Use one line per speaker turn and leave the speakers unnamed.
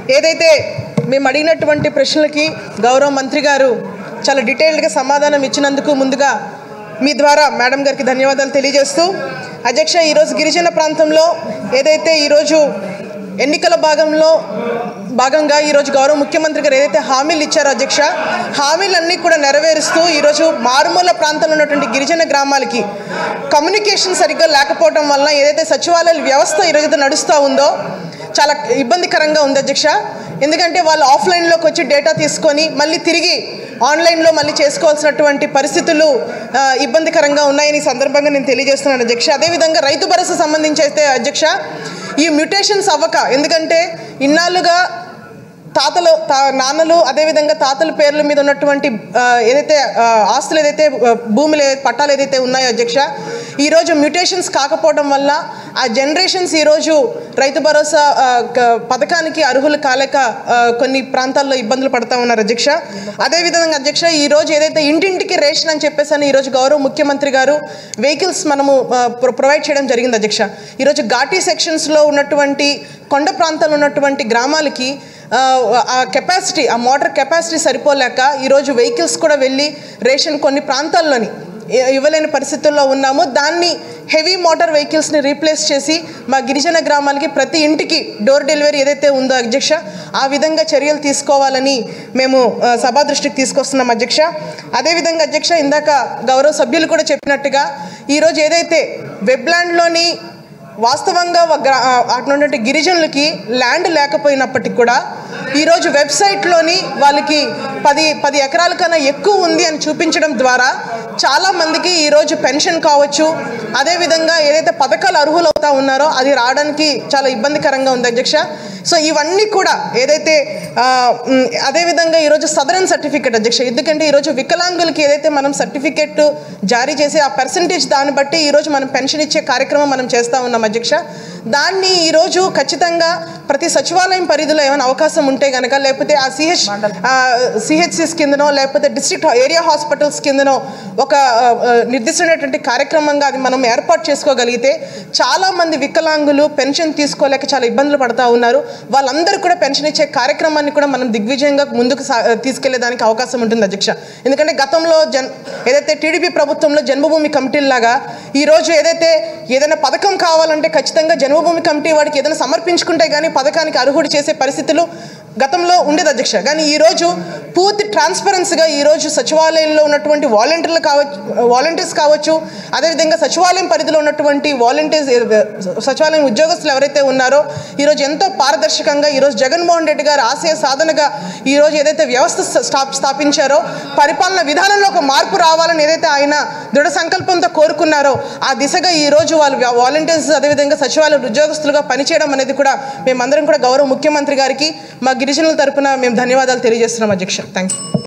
ఏదైతే మేము అడిగినటువంటి ప్రశ్నలకి గౌరవ మంత్రి గారు చాలా డీటెయిల్డ్గా సమాధానం ఇచ్చినందుకు ముందుగా మీ ద్వారా మేడం గారికి ధన్యవాదాలు తెలియజేస్తూ అధ్యక్ష ఈరోజు గిరిజన ప్రాంతంలో ఏదైతే ఈరోజు ఎన్నికల భాగంలో భాగంగా ఈరోజు గౌరవ ముఖ్యమంత్రి గారు ఏదైతే హామీలు ఇచ్చారో అధ్యక్ష హామీలన్నీ కూడా నెరవేరుస్తూ ఈరోజు మారుమూల ప్రాంతంలో ఉన్నటువంటి గిరిజన గ్రామాలకి కమ్యూనికేషన్ సరిగ్గా లేకపోవడం వల్ల ఏదైతే సచివాలయాల వ్యవస్థ ఈరోజు నడుస్తూ ఉందో చాలా ఇబ్బందికరంగా ఉంది అధ్యక్ష ఎందుకంటే వాళ్ళు ఆఫ్లైన్లోకి వచ్చి డేటా తీసుకొని మళ్ళీ తిరిగి ఆన్లైన్లో మళ్ళీ చేసుకోవాల్సినటువంటి పరిస్థితులు ఆ, ఇబ్బందికరంగా ఉన్నాయని ఈ సందర్భంగా నేను తెలియజేస్తున్నాను అధ్యక్ష అదేవిధంగా రైతు భరోసా సంబంధించి అయితే అధ్యక్ష ఈ మ్యూటేషన్స్ అవ్వక ఎందుకంటే ఇన్నాళ్ళుగా తాతలు తా నాన్నలు అదేవిధంగా తాతల పేర్ల మీద ఉన్నటువంటి ఆ, ఏదైతే ఆ, ఆస్తులు ఏదైతే ఆ, భూములు ఏ- పట్టాలు ఏదైతే ఉన్నాయో అధ్యక్ష ఈరోజు మ్యూటేషన్స్ కాకపోవడం వల్ల ఆ జనరేషన్స్ ఈరోజు రైతు భరోసా ఆ, క- పథకానికి అర్హులు కాలేక ఆ, కొన్ని ప్రాంతాల్లో ఇబ్బందులు పడతా ఉన్నారు అధ్యక్ష అదేవిధంగా అధ్యక్ష ఈరోజు ఏదైతే ఇంటింటికి రేషన్ అని చెప్పేసి అని ఈరోజు గౌరవ ముఖ్యమంత్రి గారు వెహికల్స్ మనము ఆ, ప్రొ- ప్రొవైడ్ చేయడం జరిగింది అధ్యక్ష ఈరోజు ఘాటీ సెక్షన్స్లో ఉన్నటువంటి కొండ ప్రాంతాల్లో ఉన్నటువంటి గ్రామాలకి ఆ, ఆ కెపాసిటీ ఆ మోటార్ కెపాసిటీ సరిపోలేక ఈరోజు వెహికల్స్ కూడా వెళ్ళి రేషన్ కొన్ని ప్రాంతాల్లోని ఇ- ఇవ్వలేని పరిస్థితుల్లో ఉన్నాము దాన్ని హెవీ మోటార్ వెహికల్స్ని రీప్లేస్ చేసి మా గిరిజన గ్రామాలకి ప్రతి ఇంటికి డోర్ డెలివరీ ఏదైతే ఉందో అధ్యక్ష ఆ విధంగా చర్యలు తీసుకోవాలని మేము ఆ, సభా దృష్టికి తీసుకొస్తున్నాం అధ్యక్ష అదేవిధంగా అధ్యక్ష ఇందాక గౌరవ సభ్యులు కూడా చెప్పినట్టుగా ఈరోజు ఏదైతే వెబ్లాండ్లోని వాస్తవంగా ఒక గ్రా- ఆ, అక్కడ ఉన్నటువంటి గిరిజనులకి ల్యాండ్ లేకపోయినప్పటికీ కూడా ఈరోజు వెబ్సైట్లోని వాళ్ళకి పది పది ఎకరాల కన్నా ఎక్కువ ఉంది అని చూపించడం ద్వారా చాలా మందికి ఈరోజు పెన్షన్ కావచ్చు అదేవిధంగా ఏదైతే పథకాలు అర్హులవుతా ఉన్నారో అది రావడానికి చాలా ఇబ్బందికరంగా ఉంది అధ్యక్ష సో ఇవన్నీ కూడా ఏదైతే ఆ, మ్, అదేవిధంగా ఈరోజు సదరన్ సర్టిఫికేట్ అధ్యక్ష ఎందుకంటే ఈరోజు వికలాంగులకి ఏదైతే మనం సర్టిఫికేట్ జారీ చేసే ఆ పర్సంటేజ్ దాన్ని బట్టి ఈరోజు మనం పెన్షన్ ఇచ్చే కార్యక్రమం మనం చేస్తూ ఉన్నాం అధ్యక్ష దాన్ని ఈరోజు ఖచ్చితంగా ప్రతి సచివాలయం పరిధిలో ఏమైనా అవకాశం ఉంటే కనుక లేకపోతే ఆ సిహెచ్ సిహెచ్సిస్ కిందనో లేకపోతే డిస్ట్రిక్ట్ ఏరియా హాస్పిటల్స్ కిందనో ఒక ఆ, ఆ, నిర్దిష్టమైనటువంటి కార్యక్రమంగా అది మనం ఏర్పాటు చేసుకోగలిగితే చాలామంది వికలాంగులు పెన్షన్ తీసుకోలేక చాలా ఇబ్బందులు పడతా ఉన్నారు వాళ్ళందరూ కూడా పెన్షన్ ఇచ్చే కార్యక్రమాన్ని కూడా మనం దిగ్విజయంగా ముందుకు సా- తీసుకెళ్లేదానికి అవకాశం ఉంటుంది అధ్యక్ష ఎందుకంటే గతంలో జన్ ఏదైతే టీడీపీ ప్రభుత్వంలో జన్మభూమి కమిటీలాగా ఈరోజు ఏదైతే ఏదైనా పథకం కావాలంటే ఖచ్చితంగా జన్మభూమి కమిటీ వాడికి ఏదైనా సమర్పించుకుంటే కానీ పథకానికి అర్హుడు చేసే పరిస్థితులు గతంలో ఉండేది అధ్యక్ష కానీ ఈరోజు పూర్తి ట్రాన్స్పరెన్సీగా ఈరోజు సచివాలయంలో ఉన్నటువంటి వాలంటీర్లు కావచ్చు వాలంటీర్స్ కావచ్చు అదేవిధంగా సచివాలయం పరిధిలో ఉన్నటువంటి వాలంటీర్స్ సచివాలయం ఉద్యోగస్తులు ఎవరైతే ఉన్నారో ఈరోజు ఎంతో పారదర్శకంగా ఈరోజు జగన్మోహన్ రెడ్డి గారు ఆశయ సాధనగా ఈరోజు ఏదైతే వ్యవస్థ స్థా స్థాపించారో పరిపాలన విధానంలో ఒక మార్పు రావాలని ఏదైతే ఆయన దృఢ సంకల్పంతో కోరుకున్నారో ఆ దిశగా ఈరోజు వాళ్ళు వాలంటీర్స్ అదేవిధంగా సచివాలయ ఉద్యోగస్తులుగా పనిచేయడం అనేది కూడా మేమందరం కూడా గౌరవ ముఖ్యమంత్రి గారికి మా గిరిజనుల తరపున మేము ధన్యవాదాలు తెలియజేస్తున్నాం అధ్యక్ష థ్యాంక్ యూ